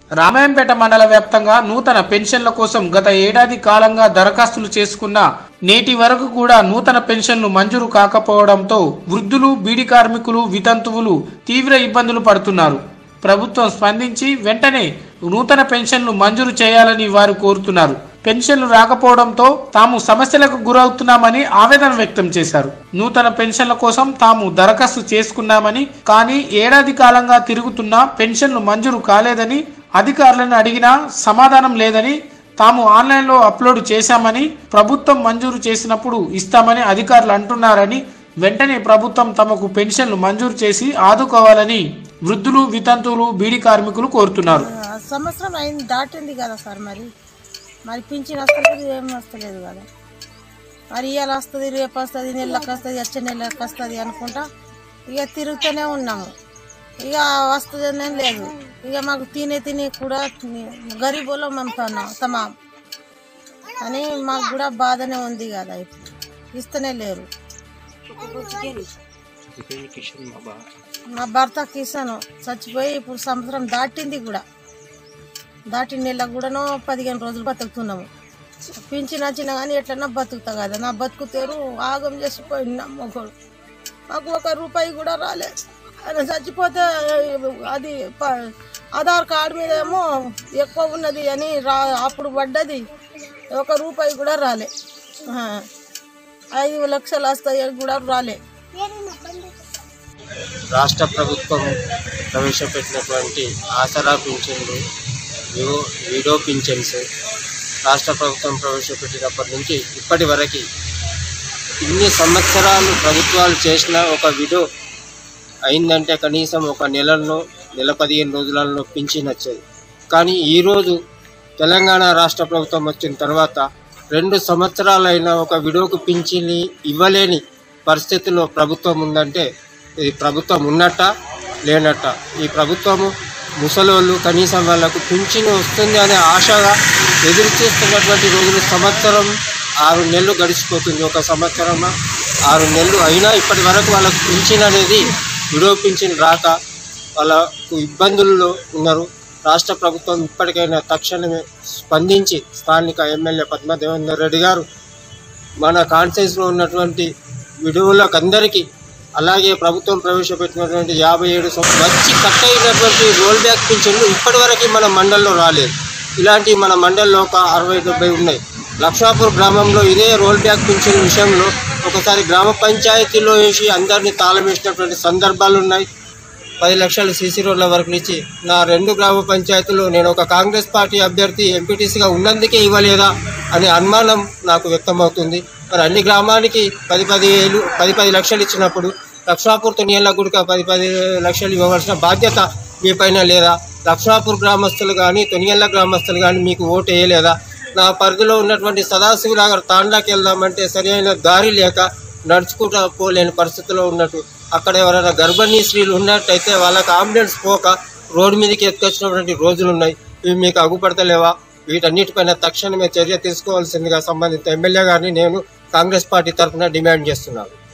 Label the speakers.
Speaker 1: రామాయంపేట మండల వ్యాప్తంగా నూతన పెన్షన్ల కోసం గత ఏడాది కాలంగా దరఖాస్తులు చేసుకున్న నేటి వరకు కూడా నూతన పెన్షన్లు మంజూరు కాకపోవడంతో వృద్ధులు బీడి కార్మికులు వితంతువులు తీవ్ర ఇబ్బందులు పడుతున్నారు ప్రభుత్వం స్పందించి వెంటనే నూతన పెన్షన్లు మంజూరు చేయాలని వారు కోరుతున్నారు పెన్షన్లు రాకపోవడంతో తాము సమస్యలకు గురవుతున్నామని ఆవేదన వ్యక్తం చేశారు నూతన పెన్షన్ల కోసం తాము దరఖాస్తు చేసుకున్నామని కానీ ఏడాది కాలంగా తిరుగుతున్నా పెన్షన్లు మంజూరు కాలేదని అధికారులను అడిగినా సమాధానం లేదని తాము ఆన్లైన్లో అప్లోడ్ చేశామని ప్రభుత్వం మంజూరు చేసినప్పుడు ఇస్తామని అధికారులు అంటున్నారని వెంటనే ప్రభుత్వం తమకు పెన్షన్లు మంజూరు చేసి ఆదుకోవాలని వృద్ధులు వితంతువులు బీడీ కార్మికులు కోరుతున్నారు
Speaker 2: ఆ, సంవత్సరం అయింది దాటింది కదా సార్ మరి మరి పింఛన్ వస్తలేదు ఏం వస్తలేదు కదా మరి ఇవాళ వస్తుంది రేపు వస్తుంది నెలకు వస్తుంది వచ్చే నెలకు వస్తుంది అనుకుంటా ఇక తిరుగుతూనే ఉన్నాము ఇక వస్తుందనే లేదు ఇక మాకు తినే తిని కూడా గరీబులో మేము తన్నాం తమాం అని మాకు కూడా బాధనే ఉంది కదా ఇప్పుడు ఇస్తూనే లేరు మా భర్త కిసాను చచ్చిపోయి ఇప్పుడు సంవత్సరం దాటింది కూడా దాటిన నెల కూడానో పదిహేను రోజులు బతుకుతున్నాము పింఛన్ వచ్చినా కానీ ఎట్లన్నా బతుకుతా కదా నా బతుకు తెరు ఆగం చేసిపోయింది నా మొగడు మాకు ఒక రూపాయి కూడా రాలేదు ఆయన చచ్చిపోతే అది ప- ఆధార్ కార్డు మీద ఏమో ఎక్కువ ఉన్నది అని రా అప్పుడు పడ్డది ఒక రూపాయి కూడా రాలే ఆ. ఐదు లక్షలు వస్తాయి అని కూడా రాలే
Speaker 3: రాష్ట్ర ప్రభుత్వం ప్రవేశపెట్టినటువంటి ఆసరా పింఛన్లు వివో విడో పింఛన్స్ రాష్ట్ర ప్రభుత్వం ప్రవేశపెట్టినప్పటి నుంచి ఇప్పటి వరకు ఇన్ని సంవత్సరాలు ప్రభుత్వాలు చేసిన ఒక విడో అయిందంటే కనీసం ఒక నెలలో నెల పదిహేను రోజులలో పింఛన్ వచ్చేది కానీ ఈరోజు తెలంగాణ రాష్ట్ర ప్రభుత్వం వచ్చిన తర్వాత రెండు సంవత్సరాలైన ఒక విడోకు పింఛని ఇవ్వలేని పరిస్థితిలో ప్రభుత్వం ఉందంటే ఇది ప్రభుత్వం ఉన్నట్ట లేనట్ట ఈ ప్రభుత్వము ముసలోళ్ళు కనీసం వాళ్ళకు పింఛను వస్తుంది అనే ఆశగా ఎదురు చూస్తున్నటువంటి రోజులు సంవత్సరం ఆరు నెలలు గడిచిపోతుంది ఒక సంవత్సరం ఆరు నెలలు అయినా ఇప్పటి వరకు వాళ్ళకు పింఛన్ అనేది విడో పింఛన్ రాక వాళ్ళకు ఇబ్బందుల్లో ఉన్నారు రాష్ట్ర ప్రభుత్వం ఇప్పటికైనా తక్షణమే స్పందించి స్థానిక ఎమ్మెల్యే పద్మదేవేందర్ రెడ్డి గారు మన కాన్సెన్స్లో ఉన్నటువంటి విడువులకు అందరికీ అలాగే ప్రభుత్వం ప్రవేశపెట్టినటువంటి యాభై ఏడు వచ్చి కట్ అయినటువంటి రోల్ బ్యాక్ పింఛన్లు ఇప్పటివరకు మన మండల్లో రాలేదు ఇలాంటి మన మండల్లో ఒక అరవై డెబ్బై ఉన్నాయి లక్షాపూర్ గ్రామంలో ఇదే రోల్ బ్యాక్ పింఛన్ విషయంలో ఒకసారి గ్రామ పంచాయతీలో వేసి అందరినీ తాళం వేసినటువంటి సందర్భాలు ఉన్నాయి పది లక్షలు సీసీ రోడ్ల వరకు ఇచ్చి నా రెండు గ్రామ పంచాయతీలు నేను ఒక కాంగ్రెస్ పార్టీ అభ్యర్థి ఎంపీటీసీగా ఉన్నందుకే ఇవ్వలేదా అనే అనుమానం నాకు వ్యక్తమవుతుంది మరి అన్ని గ్రామానికి పది పది వేలు పది పది లక్షలు ఇచ్చినప్పుడు లక్షాపూర్ తొనియల్ల గుడిక పది పది లక్షలు ఇవ్వవలసిన బాధ్యత మీ పైన లేదా లక్షాపూర్ గ్రామస్తులు కానీ తొనియల్ల గ్రామస్తులు కానీ మీకు ఓటు వేయలేదా నా పరిధిలో ఉన్నటువంటి సదాశివనగర్ తాండాకి వెళ్దామంటే సరైన దారి లేక నడుచుకుంటూ పోలేని పరిస్థితిలో ఉన్నట్టు అక్కడ ఎవరైనా గర్భిణీ స్త్రీలు ఉన్నట్టయితే వాళ్ళకి అంబులెన్స్ పోక రోడ్డు మీదకి ఎత్తుకొచ్చినటువంటి రోజులు ఉన్నాయి ఇవి మీకు అగుపడతలేవా వీటన్నిటిపైన తక్షణమే చర్య తీసుకోవాల్సిందిగా సంబంధిత ఎమ్మెల్యే గారిని నేను కాంగ్రెస్ పార్టీ తరఫున డిమాండ్ చేస్తున్నాను